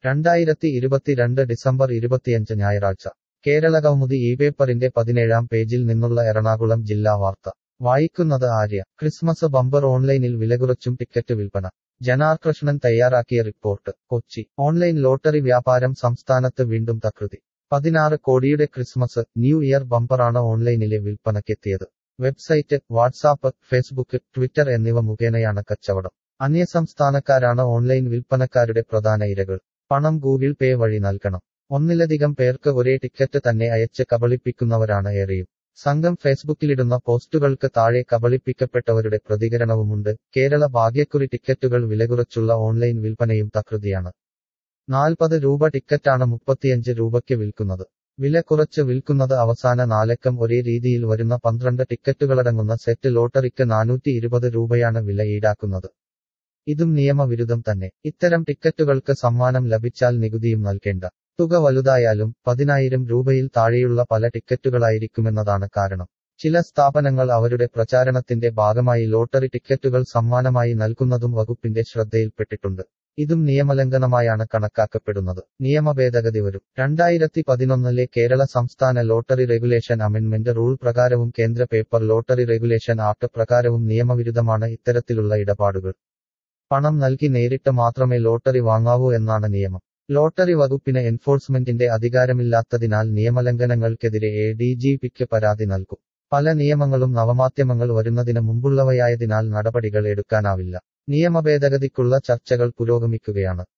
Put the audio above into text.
രണ്ടായിരത്തി ഇരുപത്തിരണ്ട് ഡിസംബർ ഇരുപത്തിയഞ്ച് ഞായറാഴ്ച കേരളകൗമുദി ഈ പേപ്പറിന്റെ പതിനേഴാം പേജിൽ നിന്നുള്ള എറണാകുളം ജില്ലാ വാർത്ത വായിക്കുന്നത് ആര്യ ക്രിസ്മസ് ബമ്പർ ഓൺലൈനിൽ വിലകുറച്ചും ടിക്കറ്റ് വിൽപ്പന ജനാർകൃഷ്ണൻ തയ്യാറാക്കിയ റിപ്പോർട്ട് കൊച്ചി ഓൺലൈൻ ലോട്ടറി വ്യാപാരം സംസ്ഥാനത്ത് വീണ്ടും തകൃതി പതിനാറ് കോടിയുടെ ക്രിസ്മസ് ന്യൂ ഇയർ ബമ്പറാണ് ഓൺലൈനിലെ വിൽപ്പനയ്ക്കെത്തിയത് വെബ്സൈറ്റ് വാട്സാപ്പ് ഫേസ്ബുക്ക് ട്വിറ്റർ എന്നിവ മുഖേനയാണ് കച്ചവടം അന്യസംസ്ഥാനക്കാരാണ് ഓൺലൈൻ വിൽപ്പനക്കാരുടെ പ്രധാന ഇരകൾ പണം ഗൂഗിൾ പേ വഴി നൽകണം ഒന്നിലധികം പേർക്ക് ഒരേ ടിക്കറ്റ് തന്നെ അയച്ച് കബളിപ്പിക്കുന്നവരാണ് ഏറെയും സംഘം ഫേസ്ബുക്കിലിടുന്ന പോസ്റ്റുകൾക്ക് താഴെ കബളിപ്പിക്കപ്പെട്ടവരുടെ പ്രതികരണവുമുണ്ട് കേരള ഭാഗ്യക്കുറി ടിക്കറ്റുകൾ വിലകുറച്ചുള്ള ഓൺലൈൻ വിൽപ്പനയും തകൃതിയാണ് നാൽപ്പത് രൂപ ടിക്കറ്റാണ് മുപ്പത്തിയഞ്ച് രൂപയ്ക്ക് വിൽക്കുന്നത് വില കുറച്ച് വിൽക്കുന്നത് അവസാന നാലക്കം ഒരേ രീതിയിൽ വരുന്ന പന്ത്രണ്ട് ടിക്കറ്റുകളടങ്ങുന്ന സെറ്റ് ലോട്ടറിക്ക് നാനൂറ്റി ഇരുപത് രൂപയാണ് വില ഈടാക്കുന്നത് ഇതും നിയമവിരുദ്ധം തന്നെ ഇത്തരം ടിക്കറ്റുകൾക്ക് സമ്മാനം ലഭിച്ചാൽ നികുതിയും നൽകേണ്ട തുക വലുതായാലും പതിനായിരം രൂപയിൽ താഴെയുള്ള പല ടിക്കറ്റുകളായിരിക്കുമെന്നതാണ് കാരണം ചില സ്ഥാപനങ്ങൾ അവരുടെ പ്രചാരണത്തിന്റെ ഭാഗമായി ലോട്ടറി ടിക്കറ്റുകൾ സമ്മാനമായി നൽകുന്നതും വകുപ്പിന്റെ ശ്രദ്ധയിൽപ്പെട്ടിട്ടുണ്ട് ഇതും നിയമലംഘനമായാണ് കണക്കാക്കപ്പെടുന്നത് നിയമ ഭേദഗതി വരും രണ്ടായിരത്തി പതിനൊന്നിലെ കേരള സംസ്ഥാന ലോട്ടറി റെഗുലേഷൻ അമെന്റ്മെന്റ് റൂൾ പ്രകാരവും കേന്ദ്ര പേപ്പർ ലോട്ടറി റെഗുലേഷൻ ആക്ട് പ്രകാരവും നിയമവിരുദ്ധമാണ് ഇത്തരത്തിലുള്ള ഇടപാടുകൾ പണം നൽകി നേരിട്ട് മാത്രമേ ലോട്ടറി വാങ്ങാവൂ എന്നാണ് നിയമം ലോട്ടറി വകുപ്പിന് എൻഫോഴ്സ്മെന്റിന്റെ അധികാരമില്ലാത്തതിനാൽ നിയമലംഘനങ്ങൾക്കെതിരെ എ ഡി ജി പിക്ക് പരാതി നൽകും പല നിയമങ്ങളും നവമാധ്യമങ്ങൾ വരുന്നതിന് മുമ്പുള്ളവയായതിനാൽ നടപടികൾ എടുക്കാനാവില്ല നിയമ ഭേദഗതിക്കുള്ള ചർച്ചകൾ പുരോഗമിക്കുകയാണ്